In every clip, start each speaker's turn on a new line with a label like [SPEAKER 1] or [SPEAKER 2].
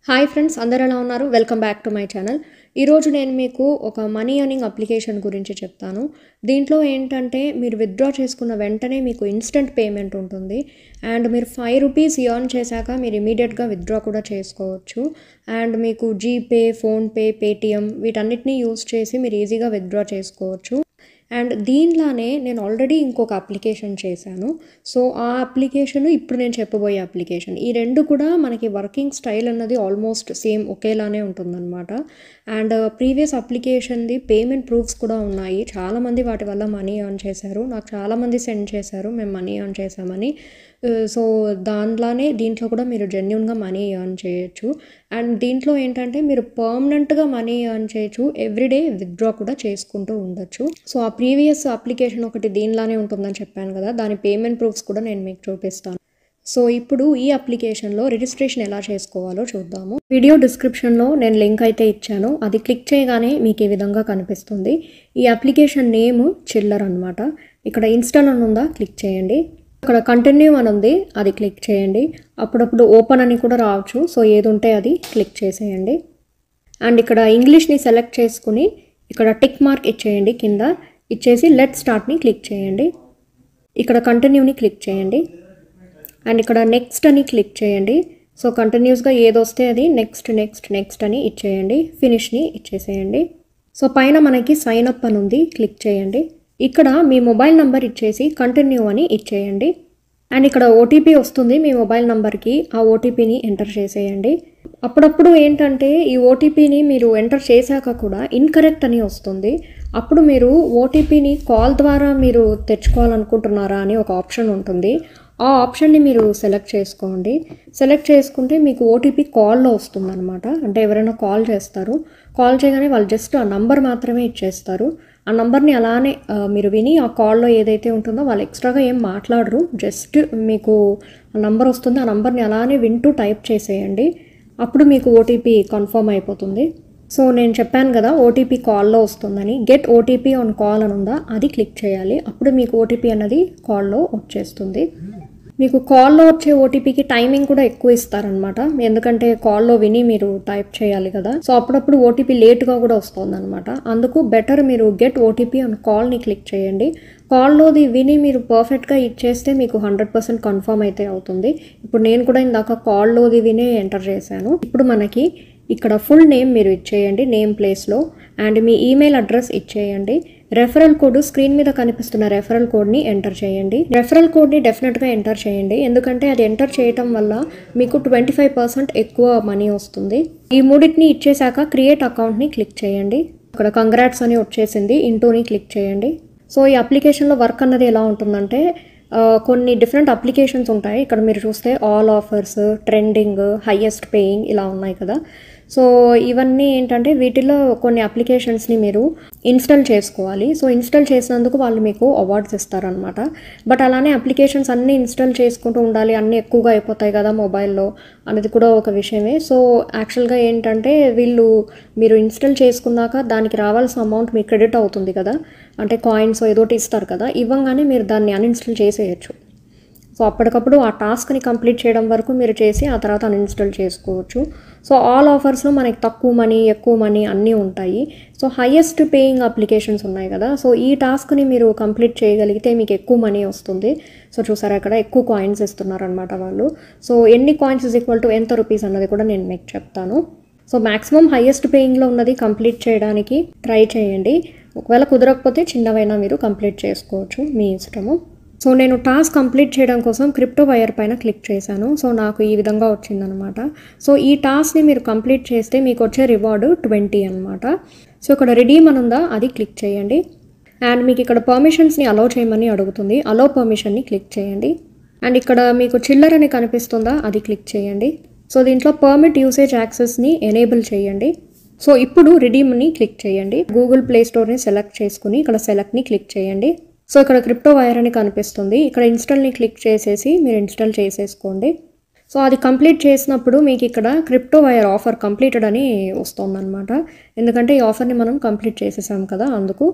[SPEAKER 1] hi friends అందరు ఎలా ఉన్నారు welcome back to my channel ఈరోజు నేను మీకు ఒక మనీ ఎర్నింగ్ అప్లికేషన్ గురించి చెప్తాను దీంట్లో ఏంటంటే మీరు విత్డ్రా చేసుకున్న వెంటనే మీకు ఇన్స్టెంట్ పేమెంట్ ఉంటుంది అండ్ మీరు ఫైవ్ రూపీస్ ఎర్న్ చేశాక మీరు ఇమీడియట్గా విత్డ్రా కూడా చేసుకోవచ్చు అండ్ మీకు జీపే ఫోన్పే పేటిఎం వీటన్నిటిని యూస్ చేసి మీరు ఈజీగా విత్డ్రా చేసుకోవచ్చు అండ్ దీనిలానే నేను ఆల్రెడీ ఇంకొక అప్లికేషన్ చేశాను సో ఆ అప్లికేషన్ ఇప్పుడు నేను చెప్పబోయే అప్లికేషన్ ఈ రెండు కూడా మనకి వర్కింగ్ స్టైల్ అన్నది ఆల్మోస్ట్ సేమ్ ఒకేలానే ఉంటుందన్నమాట అండ్ ప్రీవియస్ అప్లికేషన్ది పేమెంట్ ప్రూఫ్స్ కూడా ఉన్నాయి చాలామంది వాటి వల్ల మనీ ఎర్న్ చేశారు నాకు చాలామంది సెండ్ చేశారు మేము మనీ ఎర్న్ చేశామని సో దాంట్లోనే దీంట్లో కూడా మీరు జెన్యున్గా మనీ ఎర్న్ చేయొచ్చు అండ్ దీంట్లో ఏంటంటే మీరు పర్మనెంట్గా మనీ ఎర్న్ చేయొచ్చు ఎవ్రీడే విత్డ్రా కూడా చేసుకుంటూ ఉండొచ్చు సో ఆ ప్రీవియస్ అప్లికేషన్ ఒకటి దీనిలానే ఉంటుందని చెప్పాను కదా దాని పేమెంట్ ప్రూఫ్స్ కూడా నేను మీకు చూపిస్తాను సో ఇప్పుడు ఈ అప్లికేషన్లో రిజిస్ట్రేషన్ ఎలా చేసుకోవాలో చూద్దాము వీడియో డిస్క్రిప్షన్లో నేను లింక్ అయితే ఇచ్చాను అది క్లిక్ చేయగానే మీకు ఈ విధంగా కనిపిస్తుంది ఈ అప్లికేషన్ నేమ్ చిల్లర్ అనమాట ఇక్కడ ఇన్స్టాల్ అని ఉందా క్లిక్ చేయండి ఇక్కడ కంటిన్యూ అని ఉంది అది క్లిక్ చేయండి అప్పుడప్పుడు ఓపెన్ అని కూడా రావచ్చు సో ఏది ఉంటే అది క్లిక్ చేసేయండి అండ్ ఇక్కడ ఇంగ్లీష్ని సెలెక్ట్ చేసుకుని ఇక్కడ టిక్ మార్క్ ఇచ్చేయండి కింద ఇచ్చేసి లెట్ స్టార్ట్ని క్లిక్ చేయండి ఇక్కడ కంటిన్యూని క్లిక్ చేయండి అండ్ ఇక్కడ నెక్స్ట్ అని క్లిక్ చేయండి సో కంటిన్యూస్గా ఏదొస్తే అది నెక్స్ట్ నెక్స్ట్ నెక్స్ట్ అని ఇచ్చేయండి ఫినిష్ని ఇచ్చేసేయండి సో పైన మనకి సైన్ అప్ అని ఉంది క్లిక్ చేయండి ఇక్కడ మీ మొబైల్ నంబర్ ఇచ్చేసి కంటిన్యూ అని ఇచ్చేయండి అండ్ ఇక్కడ ఓటీపీ వస్తుంది మీ మొబైల్ నంబర్కి ఆ ఓటీపీని ఎంటర్ చేసేయండి అప్పుడప్పుడు ఏంటంటే ఈ ఓటీపీని మీరు ఎంటర్ చేశాక కూడా ఇన్కరెక్ట్ అని వస్తుంది అప్పుడు మీరు ఓటీపీని కాల్ ద్వారా మీరు తెచ్చుకోవాలనుకుంటున్నారా అని ఒక ఆప్షన్ ఉంటుంది ఆ ఆప్షన్ని మీరు సెలెక్ట్ చేసుకోండి సెలెక్ట్ చేసుకుంటే మీకు ఓటీపీ కాల్లో వస్తుందన్నమాట అంటే ఎవరైనా కాల్ చేస్తారు కాల్ చేయగానే వాళ్ళు జస్ట్ ఆ నంబర్ మాత్రమే ఇచ్చేస్తారు ఆ నంబర్ని అలానే ఆ, మీరు విని ఆ కాల్లో ఏదైతే ఉంటుందో వాళ్ళు ఎక్స్ట్రాగా ఏం మాట్లాడరు జస్ట్ మీకు ఆ నంబర్ వస్తుంది ఆ నంబర్ని అలానే వింటూ టైప్ చేసేయండి అప్పుడు మీకు ఓటీపీ కన్ఫర్మ్ అయిపోతుంది సో నేను చెప్పాను కదా ఓటీపీ కాల్లో వస్తుందని గెట్ ఓటీపీ ఆన్ కాల్ అని ఉందా అది క్లిక్ చేయాలి అప్పుడు మీకు ఓటీపీ అన్నది కాల్లో వచ్చేస్తుంది మీకు కాల్లో వచ్చే ఓటీపీకి టైమింగ్ కూడా ఎక్కువ ఇస్తారనమాట ఎందుకంటే కాల్లో విని మీరు టైప్ చేయాలి కదా సో అప్పుడప్పుడు ఓటీపీ లేట్గా కూడా వస్తుంది అనమాట అందుకు బెటర్ మీరు గెట్ ఓటీపీ ఆన్ కాల్ని క్లిక్ చేయండి కాల్లోది విని మీరు పర్ఫెక్ట్గా ఇచ్చేస్తే మీకు హండ్రెడ్ పర్సెంట్ కన్ఫర్మ్ అయితే అవుతుంది ఇప్పుడు నేను కూడా ఇందాక కాల్లోది వినే ఎంటర్ చేశాను ఇప్పుడు మనకి ఇక్కడ ఫుల్ నేమ్ మీరు ఇచ్చేయండి నేమ్ ప్లేస్లో అండ్ మీ ఈమెయిల్ అడ్రస్ ఇచ్చేయండి రెఫరల్ కోడ్ స్క్రీన్ మీద కనిపిస్తున్న రెఫరల్ కోడ్ని ఎంటర్ చేయండి రెఫరల్ కోడ్ని డెఫినెట్గా ఎంటర్ చేయండి ఎందుకంటే అది ఎంటర్ చేయటం వల్ల మీకు ట్వంటీ ఫైవ్ పర్సెంట్ ఎక్కువ మనీ వస్తుంది ఈ మూడింటిని ఇచ్చేసాక క్రియేట్ అకౌంట్ని క్లిక్ చేయండి ఇక్కడ కంగ్రాట్స్ అని వచ్చేసింది ఇంటూని క్లిక్ చేయండి సో ఈ అప్లికేషన్లో వర్క్ అన్నది ఎలా ఉంటుందంటే ఆ, కొన్ని డిఫరెంట్ అప్లికేషన్స్ ఉంటాయి ఇక్కడ మీరు చూస్తే all offers trending highest paying ఇలా ఉన్నాయి కదా సో ఇవన్నీ ఏంటంటే వీటిలో కొన్ని అప్లికేషన్స్ని మీరు ఇన్స్టాల్ చేసుకోవాలి సో ఇన్స్టాల్ చేసినందుకు వాళ్ళు మీకు అవార్డ్స్ ఇస్తారనమాట బట్ అలానే అప్లికేషన్స్ అన్నీ ఇన్స్టాల్ చేసుకుంటూ ఉండాలి అన్నీ ఎక్కువగా అయిపోతాయి కదా మొబైల్లో అనేది కూడా ఒక విషయమే సో యాక్చువల్గా ఏంటంటే వీళ్ళు మీరు ఇన్స్టాల్ చేసుకున్నాక దానికి రావాల్సిన అమౌంట్ మీకు క్రెడిట్ అవుతుంది కదా అంటే కాయిన్స్ ఏదోటి ఇస్తారు కదా ఇవ్వంగానే మీరు దాన్ని అన్ఇన్స్టాల్ చేసేయచ్చు సో అప్పటికప్పుడు ఆ టాస్క్ని కంప్లీట్ చేయడం వరకు మీరు చేసి ఆ తర్వాత అన్ఇన్స్టాల్ చేసుకోవచ్చు సో ఆల్ ఆఫర్స్లో మనకి తక్కువ మనీ ఎక్కువ మనీ అన్నీ ఉంటాయి సో హైయెస్ట్ పేయింగ్ అప్లికేషన్స్ ఉన్నాయి కదా సో ఈ టాస్క్ని మీరు కంప్లీట్ చేయగలిగితే మీకు ఎక్కువ మనీ వస్తుంది సో చూసారా అక్కడ ఎక్కువ కాయిన్స్ ఇస్తున్నారనమాట వాళ్ళు సో ఎన్ని కాయిన్స్ ఇస్ ఈక్వల్ టు ఎంత రూపీస్ అన్నది కూడా నేను మీకు చెప్తాను సో మ్యాక్సిమం హైయెస్ట్ పేయింగ్లో ఉన్నది కంప్లీట్ చేయడానికి ట్రై చేయండి ఒకవేళ కుదరకపోతే చిన్నవైనా మీరు కంప్లీట్ చేసుకోవచ్చు మీ ఇష్టము సో నేను టాస్క్ కంప్లీట్ చేయడం కోసం క్రిప్టో వైర్ పైన క్లిక్ చేశాను సో నాకు ఈ విధంగా వచ్చిందనమాట సో ఈ టాస్క్ని మీరు కంప్లీట్ చేస్తే మీకు వచ్చే రివార్డు ట్వంటీ అనమాట సో ఇక్కడ రెడీమ్ అని ఉందా అది క్లిక్ చేయండి అండ్ మీకు ఇక్కడ పర్మిషన్స్ని అలో చేయమని అడుగుతుంది అలో పర్మిషన్ని క్లిక్ చేయండి అండ్ ఇక్కడ మీకు చిల్లర్ అని కనిపిస్తుందా అది క్లిక్ చేయండి సో దీంట్లో పర్మిట్ యూసేజ్ యాక్సెస్ని ఎనేబుల్ చేయండి సో ఇప్పుడు రిడీమ్ని క్లిక్ చేయండి గూగుల్ ప్లే స్టోర్ని సెలెక్ట్ చేసుకుని ఇక్కడ సెలెక్ట్ని క్లిక్ చేయండి సో ఇక్కడ క్రిప్టో వైర్ అని కనిపిస్తుంది ఇక్కడ ఇన్స్టాల్ని క్లిక్ చేసేసి మీరు ఇన్స్టాల్ చేసేసుకోండి సో అది కంప్లీట్ చేసినప్పుడు మీకు ఇక్కడ క్రిప్టో వైర్ ఆఫర్ కంప్లీటెడ్ అని వస్తుందన్నమాట ఎందుకంటే ఈ ఆఫర్ని మనం కంప్లీట్ చేసేసాం కదా అందుకు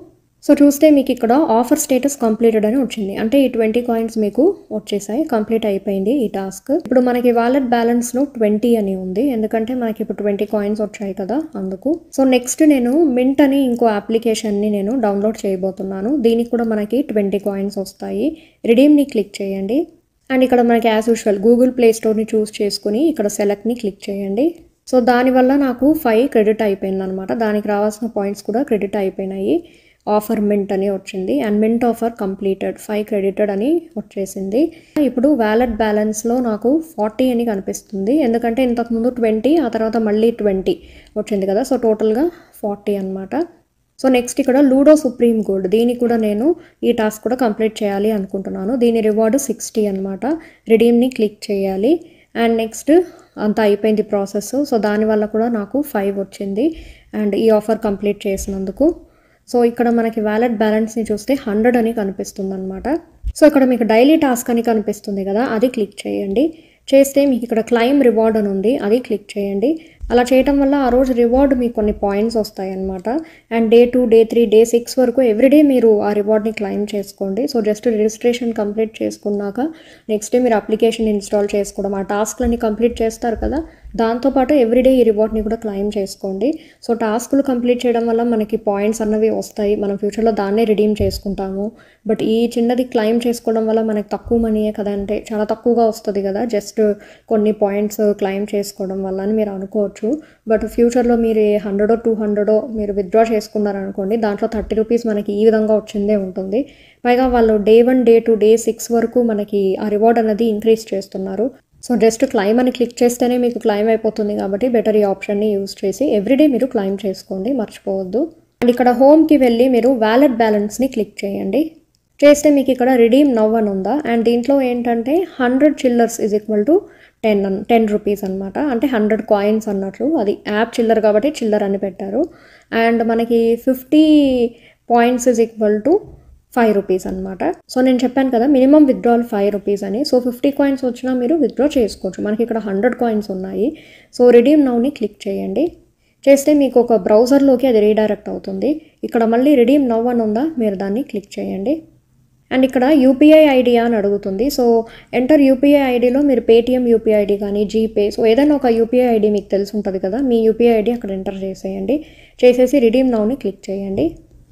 [SPEAKER 1] సో చూస్తే మీకు ఇక్కడ ఆఫర్ స్టేటస్ కంప్లీటెడ్ అని వచ్చింది అంటే ఈ ట్వంటీ కాయిన్స్ మీకు వచ్చేసాయి కంప్లీట్ అయిపోయింది ఈ టాస్క్ ఇప్పుడు మనకి వాలెట్ బ్యాలెన్స్లో ట్వంటీ అని ఉంది ఎందుకంటే మనకి ఇప్పుడు ట్వంటీ కాయిన్స్ వచ్చాయి కదా అందుకు సో నెక్స్ట్ నేను మింట్ అని ఇంకో అప్లికేషన్ని నేను డౌన్లోడ్ చేయబోతున్నాను దీనికి కూడా మనకి ట్వంటీ కాయిన్స్ వస్తాయి రిడీమ్ని క్లిక్ చేయండి అండ్ ఇక్కడ మనకి యాజ్ యూజువల్ గూగుల్ ప్లే స్టోర్ని చూస్ చేసుకుని ఇక్కడ సెలెక్ట్ని క్లిక్ చేయండి సో దానివల్ల నాకు ఫైవ్ క్రెడిట్ అయిపోయింది అనమాట దానికి రావాల్సిన పాయింట్స్ కూడా క్రెడిట్ అయిపోయినాయి ఆఫర్ మింట్ అని వచ్చింది and mint offer completed five credited అని వచ్చేసింది ఇప్పుడు వ్యాలెట్ బ్యాలెన్స్లో నాకు ఫార్టీ అని కనిపిస్తుంది ఎందుకంటే ఇంతకుముందు ట్వంటీ ఆ తర్వాత మళ్ళీ ట్వంటీ వచ్చింది కదా సో టోటల్గా ఫార్టీ అనమాట సో నెక్స్ట్ ఇక్కడ లూడో సుప్రీం గోల్డ్ దీనికి కూడా నేను ఈ టాస్క్ కూడా కంప్లీట్ చేయాలి అనుకుంటున్నాను దీని రివార్డు సిక్స్టీ అనమాట రిడీమ్ని క్లిక్ చేయాలి అండ్ నెక్స్ట్ అంతా అయిపోయింది ప్రాసెస్ సో దానివల్ల కూడా నాకు ఫైవ్ వచ్చింది అండ్ ఈ ఆఫర్ కంప్లీట్ చేసినందుకు సో ఇక్కడ మనకి వ్యాలెట్ బ్యాలెన్స్ని చూస్తే హండ్రెడ్ అని కనిపిస్తుంది అనమాట సో ఇక్కడ మీకు డైలీ టాస్క్ అని కనిపిస్తుంది కదా అది క్లిక్ చేయండి చేస్తే మీకు ఇక్కడ క్లైమ్ రివార్డ్ అని ఉంది అది క్లిక్ చేయండి అలా చేయటం వల్ల ఆ రోజు రివార్డ్ మీకు కొన్ని పాయింట్స్ వస్తాయి అనమాట and day two day three day six వరకు ఎవ్రీడే మీరు ఆ రివార్డ్ని క్లైమ్ చేసుకోండి సో జస్ట్ రిజిస్ట్రేషన్ కంప్లీట్ చేసుకున్నాక నెక్స్ట్ డే మీరు అప్లికేషన్ ఇన్స్టాల్ చేసుకోవడం ఆ టాస్క్లని కంప్లీట్ చేస్తారు కదా దాంతోపాటు ఎవ్రీడే ఈ రివార్డ్ని కూడా క్లైమ్ చేసుకోండి సో టాస్కులు కంప్లీట్ చేయడం వల్ల మనకి పాయింట్స్ అన్నవి వస్తాయి మనం ఫ్యూచర్లో దాన్నే రిడీమ్ చేసుకుంటాము బట్ ఈ చిన్నది క్లైమ్ చేసుకోవడం వల్ల మనకి తక్కువ మనీయే కదా అంటే చాలా తక్కువగా వస్తుంది కదా జస్ట్ కొన్ని పాయింట్స్ క్లైమ్ చేసుకోవడం వల్ల అని మీరు అనుకోవచ్చు బట్ ఫ్యూచర్లో మీరు హండ్రెడో టూ హండ్రెడో మీరు విత్డ్రా చేసుకున్నారనుకోండి దాంట్లో థర్టీ రూపీస్ మనకి ఈ విధంగా వచ్చిందే ఉంటుంది పైగా వాళ్ళు day one day two day six వరకు మనకి ఆ రివార్డ్ అనేది ఇంక్రీజ్ చేస్తున్నారు సో జస్ట్ క్లైమ్ అని క్లిక్ చేస్తేనే మీకు క్లైమ్ అయిపోతుంది కాబట్టి బెటర్ ఈ ఆప్షన్ని యూస్ చేసి ఎవ్రీడే మీరు క్లైమ్ చేసుకోండి మర్చిపోవద్దు అండ్ ఇక్కడ హోమ్కి వెళ్ళి మీరు వ్యాలెట్ బ్యాలెన్స్ని క్లిక్ చేయండి చేస్తే మీకు ఇక్కడ రిడీమ్ నవ్ అని ఉందా అండ్ దీంట్లో ఏంటంటే hundred chillers is equal to ten an ten rupees అనమాట అంటే హండ్రెడ్ కాయిన్స్ అన్నట్లు అది యాప్ చిల్లర్ కాబట్టి చిల్లర్ అని పెట్టారు అండ్ మనకి fifty points is equal to five rupees అనమాట సో నేను చెప్పాను కదా మినిమం విత్డ్రాల్ ఫైవ్ రూపీస్ అని సో ఫిఫ్టీ కాయిన్స్ వచ్చినా మీరు విత్డ్రా చేసుకోవచ్చు మనకి ఇక్కడ హండ్రెడ్ కాయిన్స్ ఉన్నాయి సో రిడీమ్ నౌని క్లిక్ చేయండి చేస్తే మీకు ఒక బ్రౌజర్లోకి అది రీడైరెక్ట్ అవుతుంది ఇక్కడ మళ్ళీ రిడీమ్ నవ్ అని ఉందా మీరు దాన్ని క్లిక్ చేయండి అండ్ ఇక్కడ యూపీఐ ఐడి అని అడుగుతుంది సో ఎంటర్ యూపీఐ ఐడిలో మీరు పేటిఎం యూపీఐ ఐడి కానీ జీపే సో ఏదైనా ఒక యూపీఐ ఐడి మీకు తెలిసి ఉంటుంది కదా మీ యూపీఐ ఐడి అక్కడ ఎంటర్ చేసేయండి చేసేసి రిడీమ్ నౌని క్లిక్ చేయండి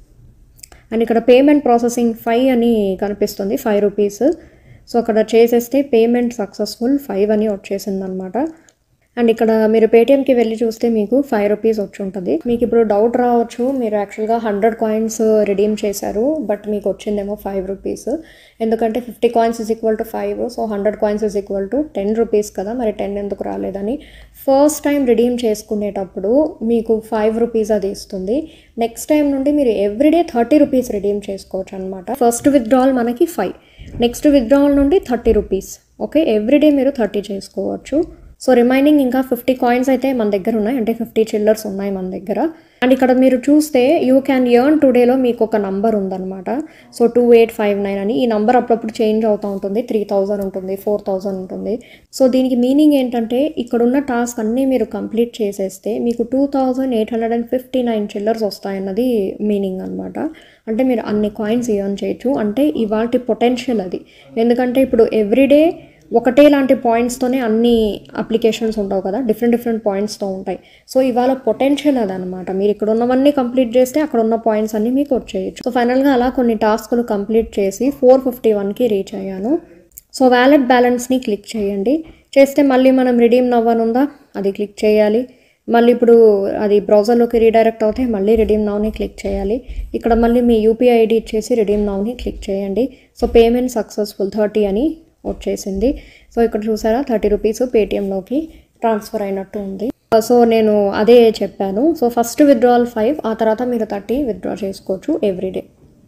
[SPEAKER 1] అండ్ ఇక్కడ పేమెంట్ ప్రాసెసింగ్ ఫైవ్ అని కనిపిస్తుంది ఫైవ్ రూపీస్ సో అక్కడ చేసేస్తే పేమెంట్ సక్సెస్ఫుల్ ఫైవ్ అని వచ్చేసింది అనమాట అండ్ ఇక్కడ మీరు పేటిఎంకి వెళ్ళి చూస్తే మీకు ఫైవ్ రూపీస్ వచ్చి ఉంటుంది మీకు ఇప్పుడు డౌట్ రావచ్చు మీరు యాక్చువల్గా హండ్రెడ్ కాయిన్స్ రిడీమ్ చేశారు బట్ మీకు వచ్చిందేమో ఫైవ్ రూపీస్ ఎందుకంటే fifty coins is equal to five so hundred coins is equal to ten rupees కదా మరి టెన్ ఎందుకు రాలేదని ఫస్ట్ టైం రిడీమ్ చేసుకునేటప్పుడు మీకు ఫైవ్ రూపీస్ అది ఇస్తుంది నెక్స్ట్ టైం నుండి మీరు ఎవ్రీడే థర్టీ రూపీస్ రిడీమ్ చేసుకోవచ్చు అనమాట ఫస్ట్ విత్డ్రాల్ మనకి ఫైవ్ నెక్స్ట్ విత్డ్రావల్ నుండి థర్టీ రూపీస్ ఓకే ఎవ్రీడే మీరు థర్టీ చేసుకోవచ్చు సో రిమైనింగ్ ఇంకా ఫిఫ్టీ కాయిన్స్ అయితే మన దగ్గర ఉన్నాయి అంటే ఫిఫ్టీ చిల్లర్స్ ఉన్నాయి మన దగ్గర అండ్ ఇక్కడ మీరు చూస్తే యూ క్యాన్ ఎర్న్ టుడేలో మీకు ఒక నంబర్ ఉందన్నమాట so two eight five nine అని ఈ నంబర్ అప్పుడప్పుడు చేంజ్ అవుతూ ఉంటుంది త్రీ థౌజండ్ ఉంటుంది ఫోర్ థౌజండ్ ఉంటుంది సో దీనికి మీనింగ్ ఏంటంటే ఇక్కడున్న టాస్క్ అన్నీ మీరు కంప్లీట్ చేసేస్తే మీకు two thousand eight hundred and fifty nine chillers వస్తాయన్నది మీనింగ్ అనమాట అంటే మీరు అన్ని కాయిన్స్ ఎర్న్ చేయొచ్చు అంటే ఇవాళ పొటెన్షియల్ అది ఎందుకంటే ఇప్పుడు ఎవ్రీడే ఒకటే లాంటి పాయింట్స్తోనే అన్ని అప్లికేషన్స్ ఉండవు కదా డిఫరెంట్ డిఫరెంట్ పాయింట్స్తో ఉంటాయి సో ఇవాళ పొటెన్షియల్ అదనమాట మీరు ఇక్కడ ఉన్నవన్నీ కంప్లీట్ చేస్తే అక్కడ ఉన్న పాయింట్స్ అన్నీ మీకు వచ్చేయచ్చు సో ఫైనల్గా అలా కొన్ని టాస్కులు కంప్లీట్ చేసి ఫోర్ ఫిఫ్టీ వన్కి రీచ్ అయ్యాను సో వ్యాలెట్ బ్యాలెన్స్ని క్లిక్ చేయండి చేస్తే మళ్ళీ మనం రిడీమ్ నవ్వనుందా అది క్లిక్ చేయాలి మళ్ళీ ఇప్పుడు అది బ్రౌజర్లోకి రీడైరెక్ట్ అవుతే మళ్ళీ రిడీమ్ నౌని క్లిక్ చేయాలి ఇక్కడ మళ్ళీ మీ యూపీఐ ఐడి ఇచ్చేసి రిడీమ్ నౌని క్లిక్ చేయండి సో పేమెంట్ సక్సెస్ఫుల్ థర్టీ అని వచ్చేసింది సో ఇక్కడ చూసారా థర్టీ రూపీస్ పేటిఎంలోకి ట్రాన్స్ఫర్ అయినట్టు ఉంది సో నేను అదే చెప్పాను సో ఫస్ట్ విత్డ్రాల్ ఫైవ్ ఆ తర్వాత మీరు థర్టీ విత్డ్రా చేసుకోవచ్చు ఎవ్రీడే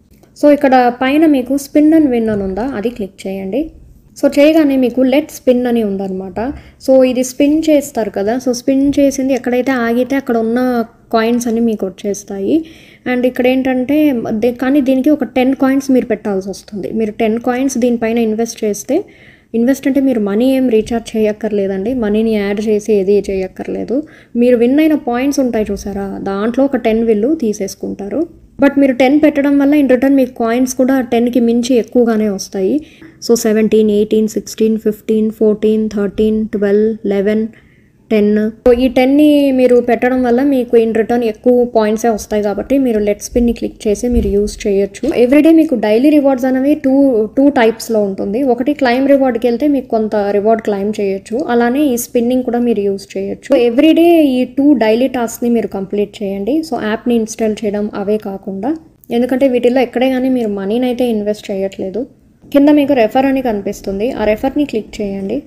[SPEAKER 1] సో ఇక్కడ పైన మీకు స్పిన్ అండ్ విన్ అని ఉందా అది క్లిక్ చేయండి సో చేయగానే మీకు లెట్ స్పిన్ అని ఉందన్నమాట సో ఇది స్పిన్ చేస్తారు కదా సో స్పిన్ చేసింది ఎక్కడైతే ఆగితే అక్కడ ఉన్న కాయిన్స్ అన్ని మీకు వచ్చేస్తాయి అండ్ ఇక్కడ ఏంటంటే దే- కానీ దీనికి ఒక టెన్ కాయిన్స్ మీరు పెట్టాల్సి వస్తుంది మీరు టెన్ కాయిన్స్ దీనిపైన ఇన్వెస్ట్ చేస్తే ఇన్వెస్ట్ అంటే మీరు మనీ ఏం రీఛార్జ్ చేయక్కర్లేదండి మనీని యాడ్ చేసి ఏది చేయక్కర్లేదు మీరు విన్ అయిన పాయింట్స్ ఉంటాయి చూసారా దాంట్లో ఒక టెన్ విల్లు తీసేసుకుంటారు బట్ మీరు టెన్ పెట్టడం వల్ల ఇన్ రిటర్న్ మీకు కాయిన్స్ కూడా టెన్కి మించి ఎక్కువగానే వస్తాయి so seventeen eighteen sixteen fifteen fourteen thirteen twelve eleven ten ఈ టెన్ని మీరు పెట్టడం వల్ల మీకు ఇన్ రిటర్న్ ఎక్కువ పాయింట్సే వస్తాయి కాబట్టి మీరు లెట్ స్పిన్ని క్లిక్ చేసి మీరు యూస్ చేయొచ్చు ఎవ్రీడే మీకు డైలీ రివార్డ్స్ అనేవి టూ టూ టైప్స్లో ఉంటుంది ఒకటి క్లైమ్ రివార్డ్కి వెళ్తే మీకు కొంత రివార్డ్ క్లైమ్ చేయొచ్చు అలానే ఈ స్పిన్నింగ్ కూడా మీరు యూస్ చేయొచ్చు ఎవ్రీడే ఈ టూ డైలీ టాస్క్ని మీరు కంప్లీట్ చేయండి సో యాప్ని ఇన్స్టాల్ చేయడం అవే కాకుండా ఎందుకంటే వీటిల్లో ఎక్కడే కానీ మీరు మనీని అయితే ఇన్వెస్ట్ చేయట్లేదు కింద మీకు రెఫర్ అని కనిపిస్తుంది ఆ రెఫర్ని క్లిక్ చేయండి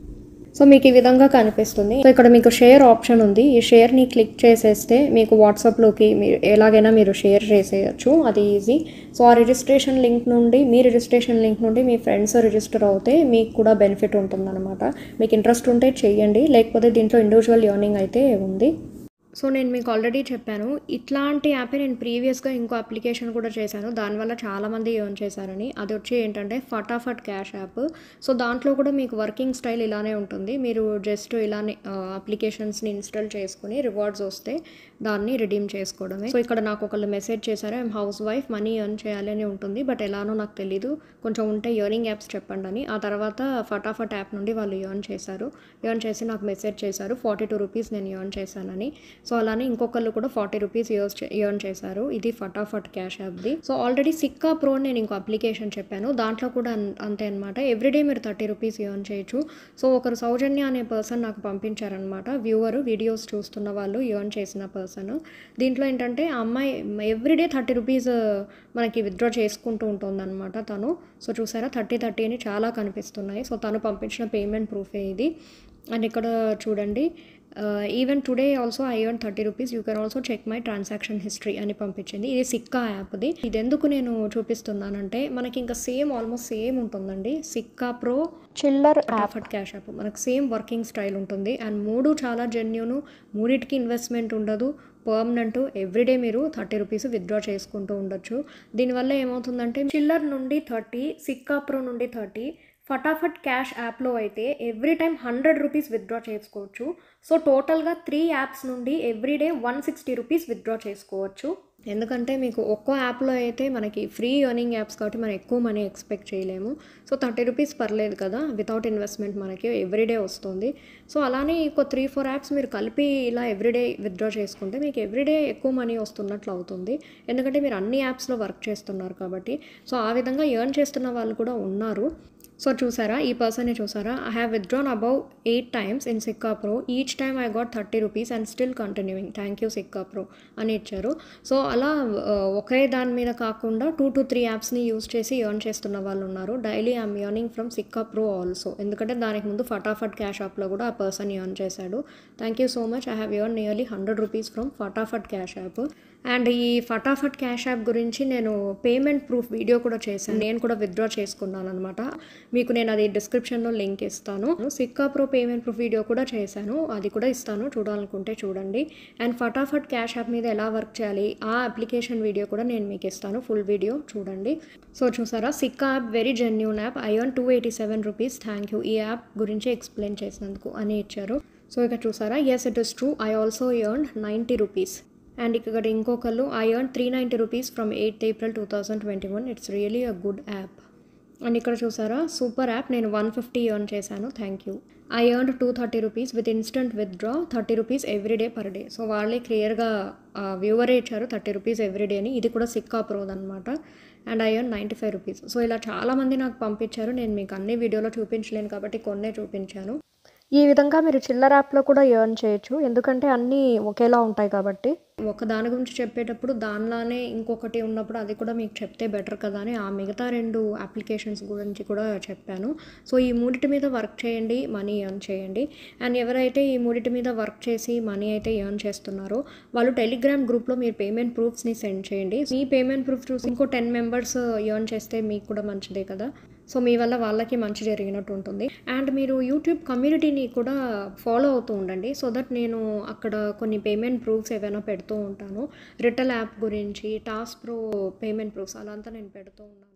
[SPEAKER 1] సో మీకు ఈ విధంగా కనిపిస్తుంది సో ఇక్కడ మీకు షేర్ ఆప్షన్ ఉంది ఈ షేర్ని క్లిక్ చేసేస్తే మీకు వాట్సాప్లోకి మీరు ఎలాగైనా మీరు షేర్ చేసేయచ్చు అది ఈజీ సో ఆ రిజిస్ట్రేషన్ లింక్ నుండి మీ రిజిస్ట్రేషన్ లింక్ నుండి మీ ఫ్రెండ్స్ రిజిస్టర్ అవుతే మీకు కూడా బెనిఫిట్ ఉంటుందన్నమాట మీకు ఇంట్రెస్ట్ ఉంటే చెయ్యండి లేకపోతే దీంట్లో ఇండివిజువల్ ఎర్నింగ్ అయితే ఉంది సో నేను మీకు ఆల్రెడీ చెప్పాను ఇట్లాంటి యాపే నేను ప్రీవియస్గా ఇంకో అప్లికేషన్ కూడా చేశాను దానివల్ల చాలామంది ఎర్న్ చేశారని అది వచ్చి ఏంటంటే ఫటాఫట్ క్యాష్ యాప్ సో దాంట్లో కూడా మీకు వర్కింగ్ స్టైల్ ఇలానే ఉంటుంది మీరు జస్ట్ ఇలానే అప్లికేషన్స్ని ఇన్స్టాల్ చేసుకుని రివార్డ్స్ వస్తే దాన్ని రిడీమ్ చేసుకోవడమే సో ఇక్కడ నాకు ఒకళ్ళు మెసేజ్ చేశారు I'm housewife money earn చేయాలి అని ఉంటుంది బట్ ఎలానో నాకు తెలీదు కొంచెం ఉంటే ఎర్నింగ్ యాప్స్ చెప్పండి అని ఆ తర్వాత ఫటాఫట్ యాప్ నుండి వాళ్ళు ఎర్న్ చేశారు ఎర్న్ చేసి నాకు మెసేజ్ చేశారు ఫార్టీ టూ రూపీస్ నేను ఎర్న్ చేశానని సో అలానే ఇంకొకళ్ళు కూడా ఫార్టీ రూపీస్ యూస్ ఎర్న్ చేశారు ఇది ఫటాఫట్ క్యాష్ యాప్ది సో ఆల్రెడీ సిక్కా ప్రో నేను ఇంకో అప్లికేషన్ చెప్పాను దాంట్లో కూడా అన్- అంతే అనమాట ఎవ్రీడే మీరు థర్టీ రూపీస్ ఎర్న్ చేయొచ్చు సో ఒకరు సౌజన్య అనే పర్సన్ నాకు పంపించారనమాట వ్యూవర్ వీడియోస్ చూస్తున్న వాళ్ళు ఎర్న్ చేసిన పర్సన్ దీంట్లో ఏంటంటే ఆ అమ్మాయి ఎవ్రీడే థర్టీ రూపీస్ మనకి విత్డ్రా చేసుకుంటూ ఉంటుందన్నమాట తను సో చూసారా థర్టీ థర్టీ అని చాలా కనిపిస్తున్నాయి సో తను పంపించిన పేమెంట్ ప్రూఫే ఇది అండ్ ఇక్కడ చూడండి even today also I earn thirty rupees you can also check my transaction history అని పంపించింది ఇది సిక్కా యాప్ది ఇది ఎందుకు నేను చూపిస్తున్నానంటే మనకి ఇంకా సేమ్ ఆల్మోస్ట్ సేమ్ ఉంటుందండి సిక్కా ప్రో చిల్లర్ యాఫట్ క్యాష్ యాప్ మనకు సేమ్ వర్కింగ్ స్టైల్ ఉంటుంది అండ్ మూడు చాలా జెన్యున్ మూడిటికి ఇన్వెస్ట్మెంట్ ఉండదు పర్మనెంట్ ఎవ్రీడే మీరు థర్టీ రూపీస్ విత్డ్రా చేసుకుంటూ ఉండొచ్చు దీనివల్ల ఏమవుతుందంటే చిల్లర్ నుండి థర్టీ సిక్కా ప్రో నుండి థర్టీ ఫటాఫట్ క్యాష్ యాప్లో అయితే every time hundred rupees withdraw చేసుకోవచ్చు సో టోటల్గా త్రీ యాప్స్ నుండి everyday one sixty rupees withdraw చేసుకోవచ్చు ఎందుకంటే మీకు ఒక్కో యాప్లో అయితే మనకి ఫ్రీ ఎర్నింగ్ యాప్స్ కాబట్టి మనం ఎక్కువ మనీ ఎక్స్పెక్ట్ చేయలేము సో థర్టీ రూపీస్ పర్లేదు కదా వితౌట్ ఇన్వెస్ట్మెంట్ మనకి ఎవ్రీడే వస్తుంది సో అలానే ఇంకో త్రీ ఫోర్ యాప్స్ మీరు కలిపి ఇలా ఎవ్రీడే విత్డ్రా చేసుకుంటే మీకు ఎవ్రీడే ఎక్కువ మనీ వస్తున్నట్లు అవుతుంది ఎందుకంటే మీరు అన్ని యాప్స్లో వర్క్ చేస్తున్నారు కాబట్టి సో ఆ విధంగా ఎర్న్ చేస్తున్న వాళ్ళు కూడా ఉన్నారు సో చూసారా ఈ పర్సన్ని చూసారా I have withdrawn above eight times in Sikka Pro each time I got thirty rupees and still continuing thank you Sikka Pro అని ఇచ్చారు సో అలా ఆ, ఒకే దాని మీద కాకుండా టూ టు త్రీ యాప్స్ని యూస్ చేసి ఎర్న్ చేస్తున్న వాళ్ళు ఉన్నారు daily I'm earning from Sikka Pro also ఎందుకంటే దానికి ముందు ఫటాఫట్ క్యాష్ యాప్లో కూడా ఆ పర్సన్ ఎర్న్ చేశాడు thank you so much I have earn nearly hundred rupees from Fatafat Cash app and ఈ ఫటాఫట్ క్యాష్ యాప్ గురించి నేను పేమెంట్ ప్రూఫ్ వీడియో కూడా చేశాను నేను కూడా విత్డ్రా చేసుకున్నాను అనమాట మీకు నేను అది డిస్క్రిప్షన్లో లింక్ ఇస్తాను Sikka Pro payment proof video కూడా చేశాను అది కూడా ఇస్తాను చూడాలనుకుంటే చూడండి అండ్ ఫటాఫట్ క్యాష్ యాప్ మీద ఎలా వర్క్ చేయాలి ఆ అప్లికేషన్ వీడియో కూడా నేను మీకు ఇస్తాను ఫుల్ వీడియో చూడండి సో చూసారా Sikka app very genuine app I earn two eighty seven rupees thank you ఈ యాప్ గురించి ఎక్స్ప్లెయిన్ చేసినందుకు అని ఇచ్చారు సో ఇక చూసారా yes it is true I also earn ninety rupees and ఇక్కడ ఇంకొకళ్ళు I earn three ninety rupees from eighth April two thousand twenty one it's really a good app and ఇక్కడ చూసారా సూపర్ యాప్ నేను one fifty earn చేశాను thank you I earn two thirty rupees with instant withdraw thirty rupees every day per day so వాళ్ళే క్లియర్గా వ్యూవరే ఇచ్చారు thirty rupees every day అని ఇది కూడా సిక్కా ప్రోది అనమాట and I earn ninety five rupees so ఇలా చాలామంది నాకు పంపించారు నేను మీకు అన్ని వీడియోలో చూపించలేను కాబట్టి కొన్నే చూపించాను ఈ విధంగా మీరు చిల్లర యాప్లో కూడా ఎర్న్ చేయొచ్చు ఎందుకంటే అన్నీ ఒకేలా ఉంటాయి కాబట్టి ఒక దాని గురించి చెప్పేటప్పుడు దానిలానే ఇంకొకటి ఉన్నప్పుడు అది కూడా మీకు చెప్తే బెటర్ కదా అని ఆ మిగతా రెండు అప్లికేషన్స్ గురించి కూడా చెప్పాను సో ఈ మూడిటి మీద వర్క్ చేయండి మనీ ఎర్న్ చేయండి అండ్ ఎవరైతే ఈ మూడిటి మీద వర్క్ చేసి మనీ అయితే ఎర్న్ చేస్తున్నారో వాళ్ళు టెలిగ్రామ్ గ్రూప్లో మీరు పేమెంట్ ప్రూఫ్స్ని సెండ్ చేయండి మీ పేమెంట్ ప్రూఫ్ చూసి ఇంకో టెన్ మెంబర్స్ ఎర్న్ చేస్తే మీకు కూడా మంచిదే కదా సో మీ వల్ల వాళ్ళకి మంచి జరిగినట్టు ఉంటుంది అండ్ మీరు యూట్యూబ్ కమ్యూనిటీని కూడా ఫాలో అవుతూ ఉండండి సో దట్ నేను అక్కడ కొన్ని పేమెంట్ ప్రూఫ్స్ ఏవైనా పెడుతూ ఉంటాను రిటల్ యాప్ గురించి టాస్క్ ప్రో పేమెంట్ ప్రూఫ్స్ అలా అంతా నేను పెడుతూ ఉన్నాను